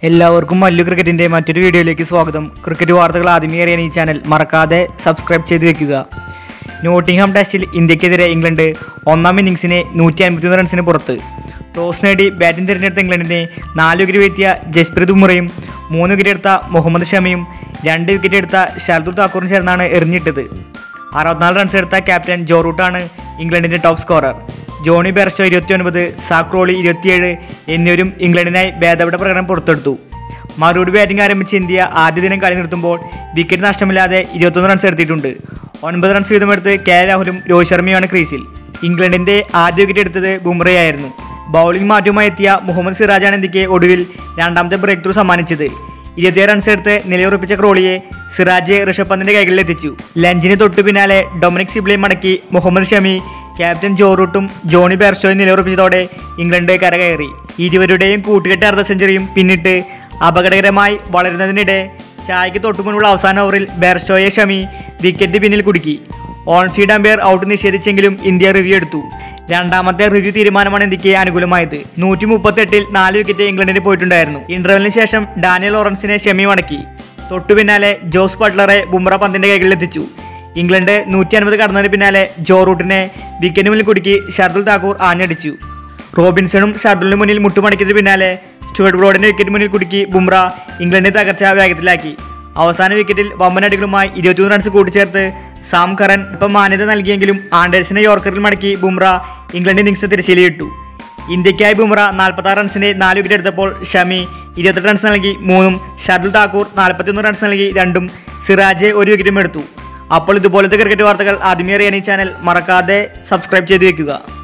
എല്ലാവർക്കും മല്ലു ക്രിക്കറ്റിന്റെ മറ്റൊരു വീഡിയോയിലേക്ക് സ്വാഗതം ക്രിക്കറ്റ് വാർത്തകൾ ആദ്യമേ അറിയാൻ ഈ ചാനൽ മറക്കാതെ സബ്സ്ക്രൈബ് ചെയ്ത് വെക്കുക നോട്ടിംഗ്ഹാം ടെസ്റ്റിൽ ഇന്ത്യക്കെതിരെ ഇംഗ്ലണ്ട് ഒന്നാം ഇന്നിംഗ്സിനെ നൂറ്റി അൻപത്തിയൊന്ന് റൺസിന് പുറത്ത് ടോസ് നേടി ബാറ്റിംഗ് തിരഞ്ഞെടുത്ത ഇംഗ്ലണ്ടിനെ നാല് വിക്കറ്റ് വീഴ്ത്തിയ ജസ്പ്രീത് ബുംറയും മൂന്ന് വിക്കറ്റ് എടുത്ത മുഹമ്മദ് ഷമിയും രണ്ട് വിക്കറ്റ് എടുത്ത ഷാർദുൽ താക്കൂറും ചേർന്നാണ് എറിഞ്ഞിട്ടത് അറുപത്തിനാല് റൺസ് എടുത്ത ക്യാപ്റ്റൻ ജോ റൂട്ടാണ് ഇംഗ്ലണ്ടിന്റെ ടോപ്പ് സ്കോറർ ജോണി ബെർഷോ ഇരുപത്തിയൊൻപത് സാക്രോളി ഇരുപത്തിയേഴ് എന്നിവരും ഇംഗ്ലണ്ടിനായി ഭേദപ്പെട്ട പ്രകടനം പുറത്തെടുത്തു മറുപടി ബാറ്റിംഗ് ആരംഭിച്ച ഇന്ത്യ ആദ്യ ദിനം കളി നിർത്തുമ്പോൾ വിക്കറ്റ് നഷ്ടമില്ലാതെ ഇരുപത്തൊന്ന് റൺസ് എടുത്തിട്ടുണ്ട് ഒൻപത് റൺസ് വീതമെടുത്ത് കെ രാഹുലും രോഹിത് ശർമ്മയുമാണ് ക്രീസിൽ ഇംഗ്ലണ്ടിന്റെ ആദ്യ വിക്കറ്റ് എടുത്തത് ബുംറയായിരുന്നു ബൗളിംഗ് മാറ്റവുമായി എത്തിയ മുഹമ്മദ് സിറാജാണ് ഇന്ത്യക്ക് ഒടുവിൽ രണ്ടാമത്തെ ബ്രേക്ക് ത്രൂ സമ്മാനിച്ചത് ഇരുപത്തിയേഴ് റൺസ് എടുത്ത് നിലയുറപ്പിച്ച ക്രോളിയെ സിറാജ് ഋഷഭ് പന്തിന്റെ കൈകളിൽ എത്തിച്ചു ലഞ്ചിന് തൊട്ടു പിന്നാലെ ഡൊമിനിക് സിബ്ലെ മടക്കി മുഹമ്മദ് ഷമി ക്യാപ്റ്റൻ ജോറൂട്ടും ജോണി ബെർസ്റ്റോയും നിലയുറപ്പിച്ചതോടെ ഇംഗ്ലണ്ട് കരകയറി ഇരുവരുടെയും കൂട്ടുകെട്ട് അർദ്ധ സെഞ്ചുറിയും പിന്നിട്ട് അപകടകരമായി വളരുന്നതിനിടെ ചായയ്ക്ക് തൊട്ടു മുൻപുള്ള അവസാന ഓവറിൽ ബെർസ്റ്റോയെ ഷമി വിക്കറ്റ് പിന്നിൽ കുടുക്കി ഓൺ ഫീൽഡ് അമ്പയർ ഔട്ട് നിഷേധിച്ചെങ്കിലും ഇന്ത്യ റിവ്യൂ എടുത്തു രണ്ടാമത്തെ റിവ്യൂ തീരുമാനമാണ് ഇന്ത്യക്ക് അനുകൂലമായത് നൂറ്റി മുപ്പത്തെട്ടിൽ നാല് വിക്കറ്റ് ഇംഗ്ലണ്ടിന് പോയിട്ടുണ്ടായിരുന്നു ഇന്റർവെലിന് ശേഷം ഡാനിയൽ ലോറൻസിനെ ഷമി മടക്കി തൊട്ടു പിന്നാലെ ജോസ് ബട്ട്ലറെ ബുംറ പന്തിന്റെ കൈകളിൽ എത്തിച്ചു ഇംഗ്ലണ്ട് നൂറ്റി അൻപത് കടന്നതിന് പിന്നാലെ ജോ റൂട്ടിനെ വിക്കറ്റിന് മുന്നിൽ കുടുക്കി ഷർദുൽ താക്കൂർ ആഞ്ഞടിച്ചു റോബിൻസണും ഷർദുലിന് മുന്നിൽ മുട്ടുമടക്കിയതിന് പിന്നാലെ സ്റ്റുവർട്ട് ബ്രോഡിന്റെ വിക്കറ്റ് മുന്നിൽ കുടുക്കി ബുംറ ഇംഗ്ലണ്ടിന്റെ തകർച്ച വേഗത്തിലാക്കി അവസാന വിക്കറ്റിൽ വമ്പനടികളുമായി ഇരുപത്തിമൂന്ന് റൺസ് കൂട്ടിച്ചേർത്ത് സാം കറൻ ഇപ്പം മാന്യത നൽകിയെങ്കിലും ആൻഡേഴ്സിനെ യോർക്കറിൽ മടക്കി ബുംറ ഇംഗ്ലണ്ട് ഇന്നിംഗ്സ് തിരശ്ശീലയിട്ടു ഇന്ത്യക്കായി ബുംറ നാൽപ്പത്താറ് റൺസിന്റെ നാല് വിക്കറ്റ് എടുത്തപ്പോൾ ഷമി ഇരുപത്തെട്ട് റൺസ് നൽകി മൂന്നും ഷർദുൽ താക്കൂർ നാൽപ്പത്തിയൊന്ന് റൺസ് നൽകി രണ്ടും സിറാജ് ഒരു വിക്കറ്റും എടുത്തു അപ്പോൾ ഇതുപോലത്തെ ക്രിക്കറ്റ് വാർത്തകൾ ആദ്യമേ അറിയാൻ ഈ ചാനൽ മറക്കാതെ സബ്സ്ക്രൈബ് ചെയ്ത് വെക്കുക